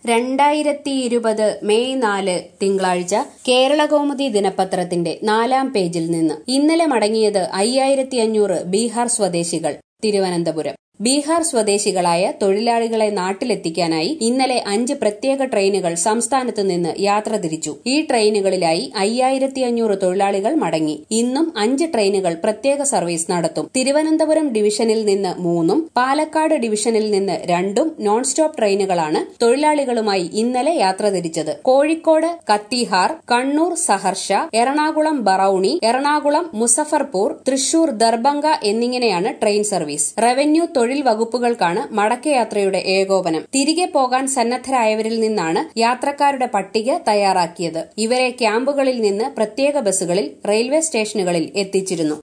രണ്ടായിരത്തി ഇരുപത് മെയ് നാല് തിങ്കളാഴ്ച കേരളകൗമുദി ദിനപത്രത്തിന്റെ നാലാം പേജിൽ നിന്ന് ഇന്നലെ മടങ്ങിയത് അയ്യായിരത്തി അഞ്ഞൂറ് ബീഹാർ സ്വദേശികൾ തിരുവനന്തപുരം ബീഹാർ സ്വദേശികളായ തൊഴിലാളികളെ നാട്ടിലെത്തിക്കാനായി ഇന്നലെ അഞ്ച് പ്രത്യേക ട്രെയിനുകൾ സംസ്ഥാനത്ത് നിന്ന് യാത്ര തിരിച്ചു ഈ ട്രെയിനുകളിലായി അയ്യായിരത്തി അഞ്ഞൂറ് തൊഴിലാളികൾ മടങ്ങി ഇന്നും അഞ്ച് ട്രെയിനുകൾ പ്രത്യേക സർവീസ് നടത്തും തിരുവനന്തപുരം ഡിവിഷനിൽ നിന്ന് മൂന്നും പാലക്കാട് ഡിവിഷനിൽ നിന്ന് രണ്ടും നോൺ സ്റ്റോപ്പ് ട്രെയിനുകളാണ് തൊഴിലാളികളുമായി ഇന്നലെ യാത്ര തിരിച്ചത് കോഴിക്കോട് കത്തിഹാർ കണ്ണൂർ സഹർഷ എറണാകുളം ബറൌണി എറണാകുളം മുസഫർപൂർ തൃശൂർ ദർബംഗ എന്നിങ്ങനെയാണ് ട്രെയിൻ സർവീസ് റവന്യൂ തൊഴിൽ വകുപ്പുകൾക്കാണ് മടക്കയാത്രയുടെ ഏകോപനം തിരികെ പോകാൻ സന്നദ്ധരായവരിൽ നിന്നാണ് യാത്രക്കാരുടെ പട്ടിക തയ്യാറാക്കിയത് ഇവരെ ക്യാമ്പുകളിൽ നിന്ന് പ്രത്യേക ബസ്സുകളിൽ റെയിൽവേ സ്റ്റേഷനുകളിൽ എത്തിച്ചിരുന്നു